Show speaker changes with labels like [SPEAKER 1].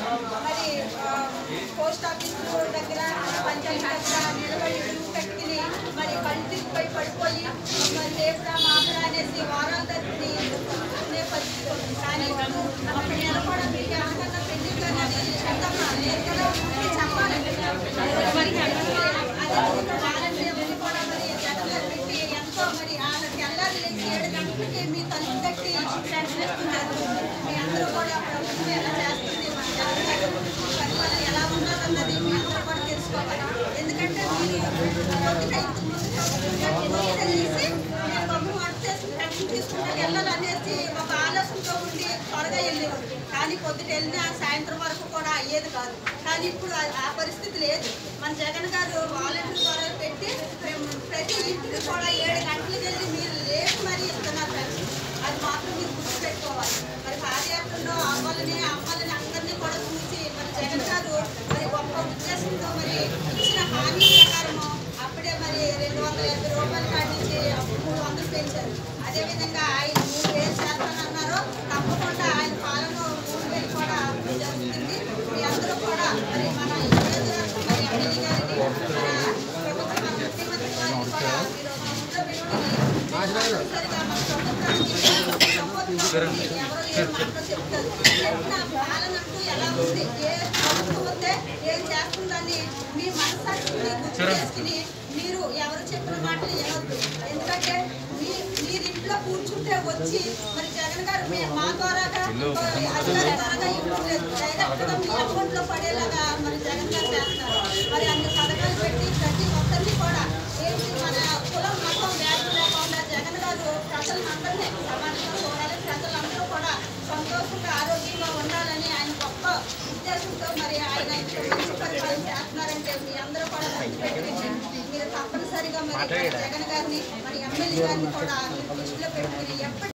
[SPEAKER 1] మరి ఆ, post office దగ్గర పంచాయతీ దగ్గర నిలబడి క్యూ కట్టుకుని మరి కల్తీపై పడిపోయి మరి రేపురా మాపరా అనేసి వారాలు తప్పింది అనే పరిస్థితి ఉంది. కానీ ఇప్పుడు అక్కడ నిలబడ మీకు ఏమన్నా పెళ్లి అనేది చెప్తామా లేదు కదా ఇది చెప్పాలండి మరి అది వారంటీ ఎవరిని కూడా మరి జగన్ గారు పెట్టి ఎంతో మరి ఆయన తెల్లారి లేచి ఏడు గంటలకి మీ తలుపు కట్టి పెన్షన్ ఇస్తున్నారు మీ అందరూ కూడా ప్రభుత్వం ఎలా చేస్తుంది మన జగన్ గారు పరిపాలన ఎలా ఉన్నదన్నది మీ అందరూ కూడా తెలుసుకోవాలి ఎందుకంటే మీరు పొద్దున ఇంత ముందు తెలిసి మీరు బొమ్మ వంట చేసి పెన్షన్ తీసుకుంటే వెళ్ళాలనేసి ఒక ఆలోచనతో ఉండి త్వరగా వెళ్ళేవారు కానీ పొద్దుట వెళ్ళినా సాయంత్రం వరకు కూడా అయ్యేది కాదు కానీ ఇప్పుడు ఆ- ఆ పరిస్థితి లేదు మన జగన్ గారు వాలంటీర్ ద్వారా పెట్టి మేము ప్రతి ఇంటికి కూడా ఏడు గంటలకు వెళ్ళి మీరు లేచి మరీ ఇస్తున్నారు పెన్షన్ అది మాత్రం మీరు గుర్తుపెట్టుకోవాలి మరి పాదయాత్రలో అవ్వాలని అమ్మాలని అందరినీ కూడా చూసి మరి జగన్ గారు మరి గొప్ప ఉద్దేశంతో మరి ఇచ్చిన హామీ ప్రకారము అప్పుడే మరి రెండు వందల యాభై రూపాయల కాడి నుంచి అప్పుడు మూడు వందలు పెంచారు అదేవిధంగా ఆయన మూడు వేలు చేస్తానన్నారు తప్పకుండా ఆయన పాలన మూడు వేలు కూడా జరుగుతుంది మీ అందరూ కూడా మరి మన ఈ నియోజకవర్గం మరి ఎమ్మెల్యే గారిని మన ప్రభుత్వం మన ముఖ్యమంత్రి గారిని కూడా మీరు ఒక ముందు పెట్టుకుని తప్పనిసరిగా మన ప్రభుత్వానికి సపోర్ట్ చేయండి. ఎవరో ఏ మాటలో చెప్తారు చెప్పిన పాలన అంటూ ఎలా ఉంది ఏ ప్రభుత్వం వస్తే ఏం చేస్తుందని మీ మనసాక్షిని గుర్తు చేసుకుని మీరు ఎవరు చెప్పిన మాటలు వినొద్దు ఎందుకంటే మీ మీరు ఇంట్లో కూర్చుంటే వచ్చి మరి జగన్ గారు మీ మా ద్వారాగా అధికారి ద్వారాగా ఇవ్వలేదు డైరెక్ట్గా మీ అకౌంట్లో పడేలాగా మరి జగన్ గారు చేస్తున్నారు మరి అన్ని పథకాలు పెట్టి ప్రతి ఒక్కరిని కూడా ఏంటి మన కులం మతం వ్యాధి లేకుండా జగన్ గారు ప్రజలందరినీ సమానంగా చూడాలి ప్రజలందరూ కూడా సంతోషంగా ఆరోగ్యంగా ఉండాలని ఆయన గొప్ప ఉద్దేశంతో మరి ఆయన ఇంత మంచి పరిపాలన చేస్తున్నారంటే మీ అందరూ కూడా గుర్తుపెట్టుకుని మీరు తప్పనిసరిగా మరి జగన్ గారిని మరి ఎమ్మెల్యే గారిని కూడా మీరు దృష్టిలో పెట్టుకుని ఎప్పటి